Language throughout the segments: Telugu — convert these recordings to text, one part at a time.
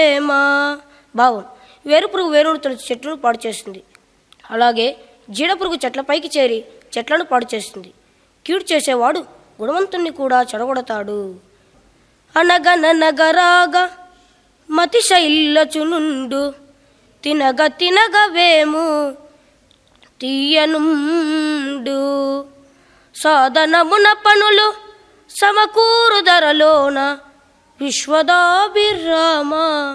ఏమా బావును వేరుపురుగు వేరును తొలిచి చెట్లను పాడు చేస్తుంది అలాగే జీడపురుగు చెట్లపైకి చేరి చెట్లను పాడు చేస్తుంది కీడు చేసేవాడు గుణవంతుణ్ణి కూడా చెడగొడతాడు అనగననగరాగా మతిశైల్లచునుండు తినగ తినగ వేము తీయనుండు సాధనమున పనులు సమకూరు ధరలోన విశ్వదాభిరామ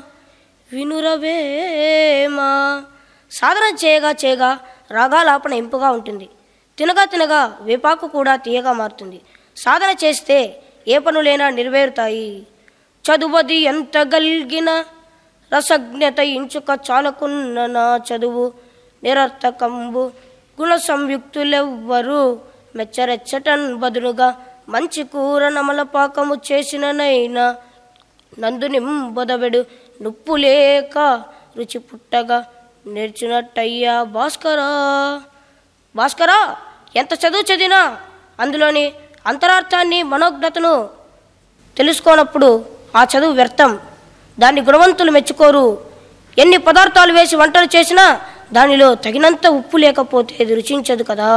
వినురవేమా సాధన చేయగా చేయగా రాగాలాపన ఇంపుగా ఉంటుంది తినగా తినగా వేపాకు కూడా తీయగా మారుతుంది సాధన చేస్తే ఏ పనులైనా నెరవేరుతాయి చదువది ఎంత గల్గిన రసజ్ఞత ఇంచుక చాలకున్న నా చదువు నిరర్థకంబు గుణ సంయుక్తులెవ్వరు మెచ్చరెచ్చటన్ బదులుగా మంచి కూర నమలపాకము చేసిననైనా నందునింబొదవెడు నుప్పు లేక రుచి పుట్టగా నేర్చినట్టయ్యా భాస్కరా భాస్కరా ఎంత చదువు చదివినా అందులోని అంతరార్థాన్ని మనోజ్ఞతను తెలుసుకోనప్పుడు ఆ చదువు వ్యర్థం దాన్ని గుణవంతులు మెచ్చుకోరు ఎన్ని పదార్థాలు వేసి వంటలు చేసినా దానిలో తగినంత ఉప్పు లేకపోతే అది రుచించదు కదా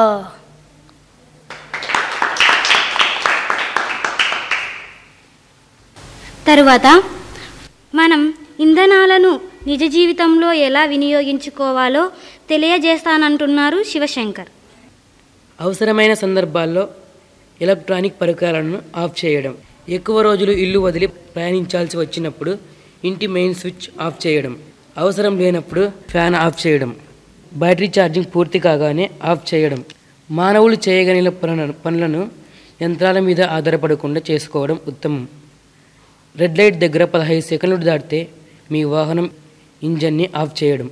తరువాత మనం ఇంధనాలను నిజ జీవితంలో ఎలా వినియోగించుకోవాలో తెలియజేస్తానంటున్నారు శివశంకర్ అవసరమైన సందర్భాల్లో ఎలక్ట్రానిక్ పరికరాలను ఆఫ్ చేయడం ఎక్కువ రోజులు ఇల్లు వదిలి ప్రయాణించాల్సి వచ్చినప్పుడు ఇంటి మెయిన్ స్విచ్ ఆఫ్ చేయడం అవసరం లేనప్పుడు ఫ్యాన్ ఆఫ్ చేయడం బ్యాటరీ ఛార్జింగ్ పూర్తి కాగానే ఆఫ్ చేయడం మానవులు చేయగలిగిన పనులను పనులను యంత్రాల మీద ఆధారపడకుండా చేసుకోవడం ఉత్తమం రెడ్ లైట్ దగ్గర పదహైదు సెకండ్లు దాటితే మీ వాహనం ఇంజన్ని ఆఫ్ చేయడం